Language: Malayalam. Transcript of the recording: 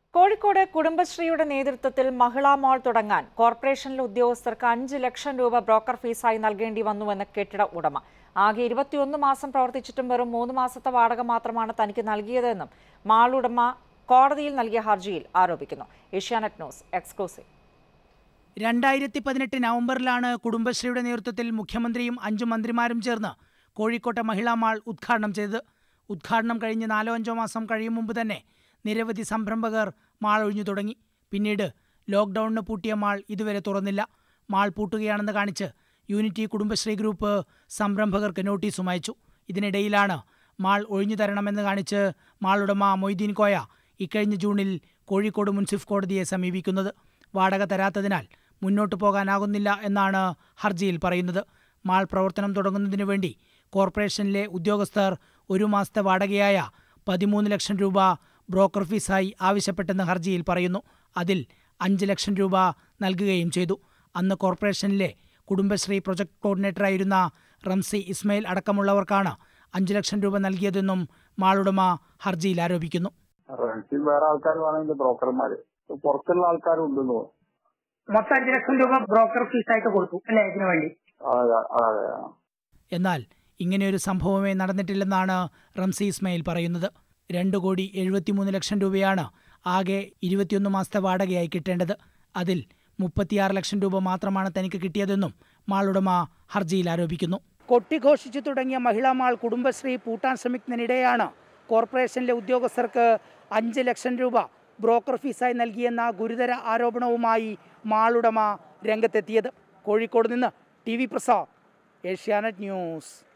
കോഴിക്കോട് കുടുംബശ്രീയുടെ നേതൃത്വത്തിൽ മഹിളാ മാൾ തുടങ്ങാൻ കോർപ്പറേഷനിലെ ഉദ്യോഗസ്ഥർക്ക് അഞ്ച് ലക്ഷം രൂപ ബ്രോക്കർ ഫീസായി നൽകേണ്ടി വന്നുവെന്ന് കെട്ടിട ഉടമ ആകെ ഇരുപത്തിയൊന്ന് മാസം പ്രവർത്തിച്ചിട്ടും വെറും മൂന്ന് മാസത്തെ വാടക മാത്രമാണ് തനിക്ക് നൽകിയതെന്നും മാൾ ഉടമ കോടതിയിൽ നൽകിയ ഹർജിയിൽ ആരോപിക്കുന്നു ഏഷ്യാനെറ്റ് ന്യൂസ് എക്സ്ക്ലൂസീവ് രണ്ടായിരത്തി പതിനെട്ട് നവംബറിലാണ് കുടുംബശ്രീയുടെ നേതൃത്വത്തിൽ മുഖ്യമന്ത്രിയും അഞ്ചു മന്ത്രിമാരും ചേർന്ന് കോഴിക്കോട്ടെ മഹിളാ മാൾ ഉദ്ഘാടനം ചെയ്തത് ഉദ്ഘാടനം കഴിഞ്ഞ് നാലോ അഞ്ചോ മാസം കഴിയും മുമ്പ് തന്നെ നിരവധി സംരംഭകർ മാൾ ഒഴിഞ്ഞു തുടങ്ങി പിന്നീട് ലോക്ക്ഡൌണിന് പൂട്ടിയ മാൾ ഇതുവരെ തുറന്നില്ല മാൾ പൂട്ടുകയാണെന്ന് കാണിച്ച് യൂണിറ്റി കുടുംബശ്രീ ഗ്രൂപ്പ് സംരംഭകർക്ക് നോട്ടീസും അയച്ചു ഇതിനിടയിലാണ് മാൾ ഒഴിഞ്ഞു തരണമെന്ന് കാണിച്ച് മാൾ ഉടമ മൊയ്തീൻ കോയ ഇക്കഴിഞ്ഞ ജൂണിൽ കോഴിക്കോട് മുൻസിഫ് കോടതിയെ സമീപിക്കുന്നത് വാടക തരാത്തതിനാൽ മുന്നോട്ടു പോകാനാകുന്നില്ല എന്നാണ് ഹർജിയിൽ പറയുന്നത് മാൾ പ്രവർത്തനം തുടങ്ങുന്നതിനു വേണ്ടി കോർപ്പറേഷനിലെ ഉദ്യോഗസ്ഥർ ഒരു മാസത്തെ വാടകയായ പതിമൂന്ന് ലക്ഷം രൂപ ബ്രോക്കർ ഫീസായി ആവശ്യപ്പെട്ടെന്ന് ഹർജിയിൽ പറയുന്നു അതിൽ അഞ്ച് ലക്ഷം രൂപ നൽകുകയും ചെയ്തു അന്ന് കോർപ്പറേഷനിലെ കുടുംബശ്രീ പ്രൊജക്ട് കോർഡിനേറ്ററായിരുന്ന റംസി ഇസ്മയിൽ അടക്കമുള്ളവർക്കാണ് അഞ്ച് ലക്ഷം രൂപ നൽകിയതെന്നും മാളുടമ ഹർജിയിൽ ആരോപിക്കുന്നു റെന്റിൽ വേറെ ആൾക്കാർ വേണമെങ്കിൽ ബ്രോക്കർമാര് പുറത്തുള്ള ആൾക്കാരും ഉണ്ടെന്ന് തോന്നുന്നു മൊത്തം അഞ്ച് ലക്ഷം രൂപ ബ്രോക്കർ ഫീസായിട്ട് കൊടുത്തു അല്ലേ ഇതിനു വേണ്ടി അതെ അതെ ആ. എന്നാൽ ഇങ്ങനെയൊരു സംഭവമേ നടന്നിട്ടില്ലെന്നാണ് റംസി ഇസ്മയിൽ പറയുന്നത് രണ്ട് കോടി എഴുപത്തിമൂന്ന് ലക്ഷം രൂപയാണ് ആകെ ഇരുപത്തിയൊന്ന് മാസത്തെ വാടകയായി കിട്ടേണ്ടത് അതിൽ മുപ്പത്തിയാറ് ലക്ഷം രൂപ മാത്രമാണ് തനിക്ക് കിട്ടിയതെന്നും മാളുടമ ഹർജിയിൽ ആരോപിക്കുന്നു കൊട്ടിഘോഷിച്ചു തുടങ്ങിയ മഹിളാ മാൾ കുടുംബശ്രീ പൂട്ടാൻ ശ്രമിക്കുന്നതിനിടെയാണ് കോർപ്പറേഷനിലെ ഉദ്യോഗസ്ഥർക്ക് അഞ്ച് ലക്ഷം രൂപ ബ്രോക്കർ ഫീസായി നൽകിയെന്ന ഗുരുതര ആരോപണവുമായി മാളുടമ രംഗത്തെത്തിയത് കോഴിക്കോട് നിന്ന് T V Prasad Asianet news